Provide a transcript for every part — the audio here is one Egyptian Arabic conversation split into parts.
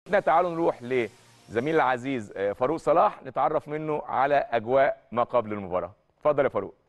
تعالوا نروح لزميل العزيز آه، فاروق صلاح نتعرف منه على اجواء ما قبل المباراه اتفضل يا فاروق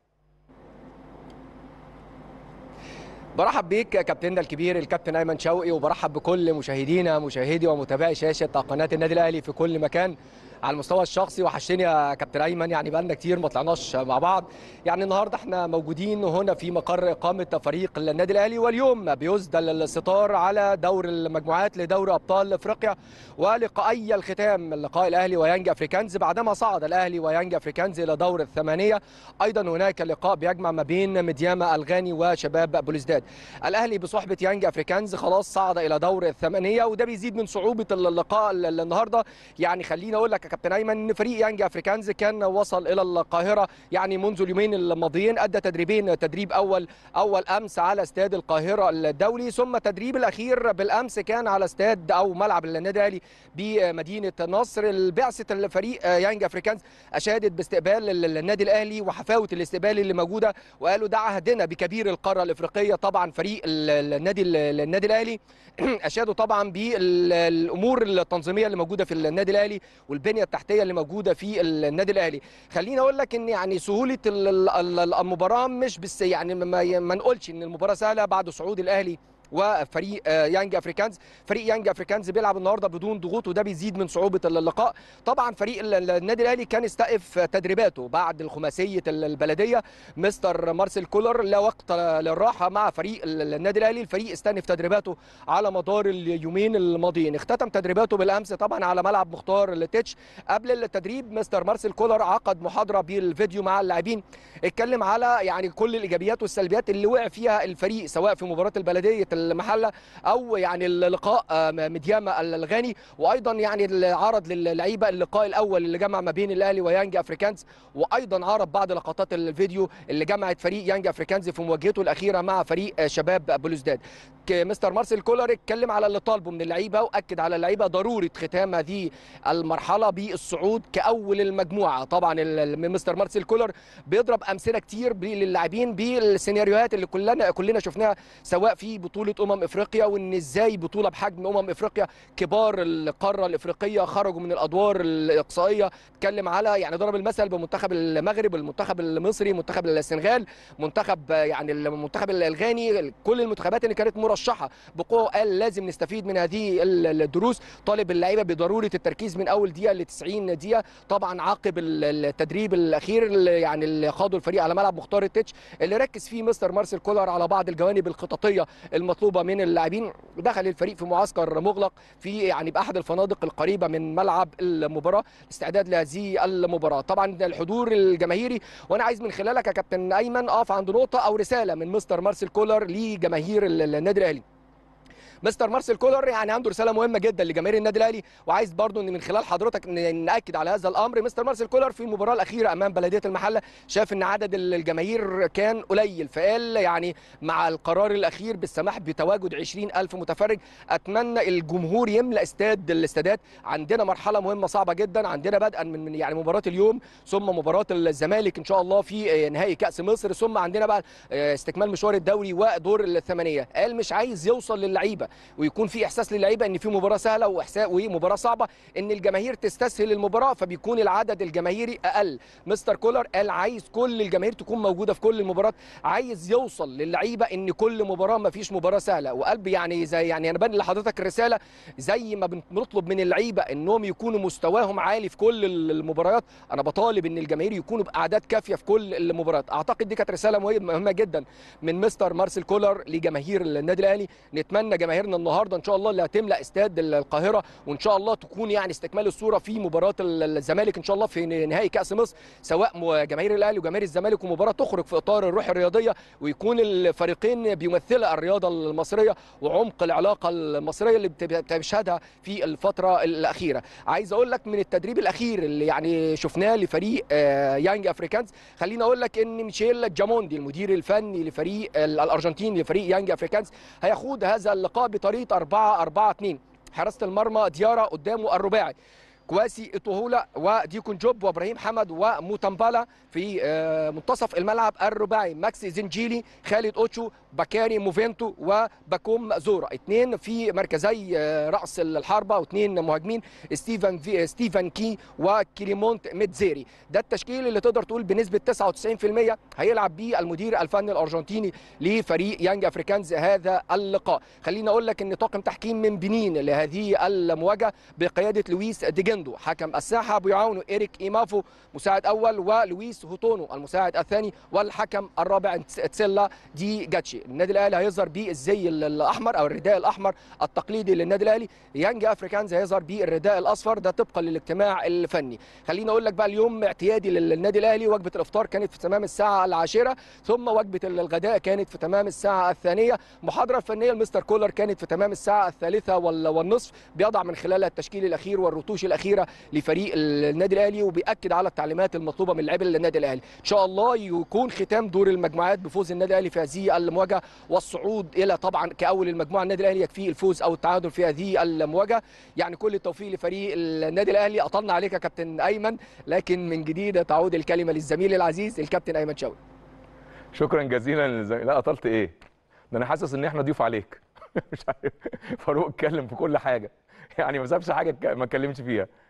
برحب بيك كابتننا الكبير الكابتن ايمن شوقي وبرحب بكل مشاهدينا مشاهدي ومتابعي شاشه قناه النادي الاهلي في كل مكان على المستوى الشخصي وحشتني يا كابتن ايمن يعني بقالنا كتير ما طلعناش مع بعض يعني النهارده احنا موجودين هنا في مقر اقامه فريق النادي الاهلي واليوم بيسدل الستار على دور المجموعات لدوري ابطال افريقيا ولقائي الختام لقاء الاهلي ويانج افريكانز بعدما صعد الاهلي ويانج افريكانز الى دور الثمانيه ايضا هناك لقاء بيجمع ما بين مدياما الغاني وشباب بوليسداد الاهلي بصحبه يانج افريكانز خلاص صعد الى دور الثمانيه وده بيزيد من صعوبه اللقاء النهارده يعني خليني اقول لك يا كابتن ايمن ان فريق يانج افريكانز كان وصل الى القاهره يعني منذ اليومين الماضيين ادى تدريبين تدريب اول اول امس على استاد القاهره الدولي ثم تدريب الاخير بالامس كان على استاد او ملعب النادي الاهلي بمدينه نصر بعثه الفريق يانج افريكانز اشادت باستقبال النادي الاهلي وحفاوه الاستقبال اللي موجوده وقالوا ده عهدنا بكبير القاره الافريقيه طبعا فريق النادي النادي الاهلي اشادوا طبعا بالامور التنظيميه اللي موجوده في النادي الاهلي والبنيه التحتيه اللي موجوده في النادي الاهلي خليني اقول لك ان يعني سهوله ال- ال- المباراه مش بس يعني ما ما نقولش ان المباراه سهله بعد صعود الاهلي وفريق آه، يانج افريكانز فريق يانج افريكانز بيلعب النهارده بدون ضغوط وده بيزيد من صعوبه اللقاء طبعا فريق ال- ال- النادي الاهلي كان استأف تدريباته بعد الخماسيه ال- البلديه مستر مارسيل كولر لا وقت للراحه مع فريق ال- النادي الاهلي الفريق استأنف تدريباته على مدار اليومين الماضيين اختتم تدريباته بالامس طبعا على ملعب مختار التتش قبل التدريب مستر مارسيل كولر عقد محاضره بالفيديو مع اللاعبين اتكلم على يعني كل الايجابيات والسلبيات اللي وقع فيها الفريق سواء في مباراه البلديه المحله او يعني اللقاء آه، مدياما الغاني وايضا يعني عرض للعيبه اللقاء الاول اللي جمع ما بين الاهلي ويانج افريكانز وايضا عرض بعض لقطات الفيديو اللي جمعت فريق يانج افريكانز في مواجهته الاخيره مع فريق آه، شباب بلوزداد ك- مستر مارسيل كولر اتكلم على اللي طالبه من اللعيبه واكد على اللعيبه ضروره ختام هذه المرحله بالصعود كاول المجموعه طبعا ال- ال- مستر مارسيل كولر بيضرب امثله كتير ب- للاعبين بالسيناريوهات اللي كلنا كلنا شفناها سواء في بطوله امم افريقيا وان ازاي بطوله بحجم امم افريقيا كبار القاره الافريقيه خرجوا من الادوار الاقصائيه اتكلم على يعني ضرب المثل بمنتخب المغرب المنتخب المصري منتخب السنغال منتخب يعني المنتخب الغاني كل المنتخبات اللي كانت مرشحه بقوه قال لازم نستفيد من هذه ال- الدروس طالب اللعيبه بضروره التركيز من اول دقيقه ل 90 دقيقه طبعا عقب ال- التدريب الاخير اللي يعني اللي خاضوا الفريق على ملعب مختار التتش اللي ركز فيه مستر مارسيل كولر على بعض الجوانب الخططيه المطلوبه من اللاعبين دخل الفريق في معسكر مغلق في يعني باحد الفنادق القريبه من ملعب المباراه استعداد لهذه المباراه طبعا الحضور الجماهيري وانا عايز من خلالك يا كابتن ايمن اقف عند نقطه او رساله من مستر مارسيل كولر لجماهير ال- النادي الاهلي مستر مارسيل كولر يعني عنده رساله مهمه جدا لجماهير النادي الاهلي وعايز برضو ان من خلال حضرتك ن- ناكد على هذا الامر مستر مارسيل كولر في المباراه الاخيره امام بلديه المحله شاف ان عدد ال- الجماهير كان قليل فقال يعني مع القرار الاخير بالسماح بتواجد 20000 متفرج اتمنى الجمهور يملا استاد الاستادات عندنا مرحله مهمه صعبه جدا عندنا بدءا من من يعني مباراه اليوم ثم مباراه الزمالك ان شاء الله في نهائي كاس مصر ثم عندنا بقى استكمال مشوار الدوري ودور الثمانيه قال مش عايز يوصل للعيبه ويكون في احساس للعيبه ان في مباراه سهله واحساس ومباراه صعبه ان الجماهير تستسهل المباراه فبيكون العدد الجماهيري اقل مستر كولر قال عايز كل الجماهير تكون موجوده في كل المباريات عايز يوصل للعيبه ان كل مباراه ما فيش مباراه سهله وقلب يعني زي يعني انا بنقل لحضرتك الرساله زي ما بنطلب من اللعيبه انهم يكونوا مستواهم عالي في كل المباريات انا بطالب ان الجماهير يكونوا باعداد كافيه في كل المباريات اعتقد دي كانت رساله مهمه جدا من مستر مارسيل كولر لجماهير النادي الاهلي نتمنى جماهيرنا النهارده ان شاء الله اللي هتملا استاد القاهره وان شاء الله تكون يعني استكمال الصوره في مباراه الزمالك ان شاء الله في نهائي كاس مصر سواء جماهير الاهلي وجماهير الزمالك ومباراه تخرج في اطار الروح الرياضيه ويكون الفريقين بيمثلا الرياضه المصريه وعمق العلاقه المصريه اللي بتشهدها في الفتره الاخيره عايز اقول لك من التدريب الاخير اللي يعني شفناه لفريق يانج افريكانز خليني اقول لك ان ميشيل جاموندي المدير الفني لفريق الارجنتين لفريق يانج افريكانز هيخوض هذا اللقاء بطريقه 4 4 2 حراسه المرمى ديارا قدامه الرباعي كواسي اطوهولا وديكون جوب وابراهيم حمد وموتمبالا في منتصف الملعب الرباعي ماكسي زنجيلي خالد اوتشو وبكاري موفينتو وباكوم زورا اثنين في مركزي آه، راس الحربه واثنين مهاجمين ستيفن في ستيفن كي وكريمونت ميتزيري ده التشكيل اللي تقدر تقول بنسبه 99% هيلعب بيه المدير الفني الارجنتيني لفريق يانج افريكانز هذا اللقاء خليني اقول لك ان طاقم تحكيم من بنين لهذه المواجهه بقياده لويس ديجندو حكم الساحه بيعاونه ايريك ايمافو مساعد اول ولويس هوتونو المساعد الثاني والحكم الرابع تسيلا دي جاتشي النادي الاهلي هيظهر بالزي الاحمر او الرداء الاحمر التقليدي للنادي الاهلي يانج افريكانز هيظهر بالرداء الاصفر ده طبقا للاجتماع الفني خليني اقول لك بقى اليوم اعتيادي للنادي الاهلي وجبه الافطار كانت في تمام الساعه العاشره ثم وجبه الغداء كانت في تمام الساعه الثانيه المحاضره الفنيه لمستر كولر كانت في تمام الساعه الثالثه وال- والنصف بيضع من خلالها التشكيل الاخير والرتوش الاخيره لفريق النادي الاهلي وبياكد على التعليمات المطلوبه من لاعبي النادي الاهلي ان شاء الله يكون ختام دور المجموعات بفوز النادي الاهلي في هذه المواجهه والصعود الى طبعا كاول المجموعه النادي الاهلي يكفيه الفوز او التعادل في هذه المواجهه يعني كل التوفيق لفريق النادي الاهلي اطلنا عليك يا كابتن ايمن لكن من جديد تعود الكلمه للزميل العزيز الكابتن ايمن شوقي شكرا جزيلا للزميل لا قتلت ايه ده انا حاسس ان احنا ضيوف عليك مش عارف فاروق اتكلم في كل حاجه يعني ما سابش حاجه اتك- ما اتكلمش فيها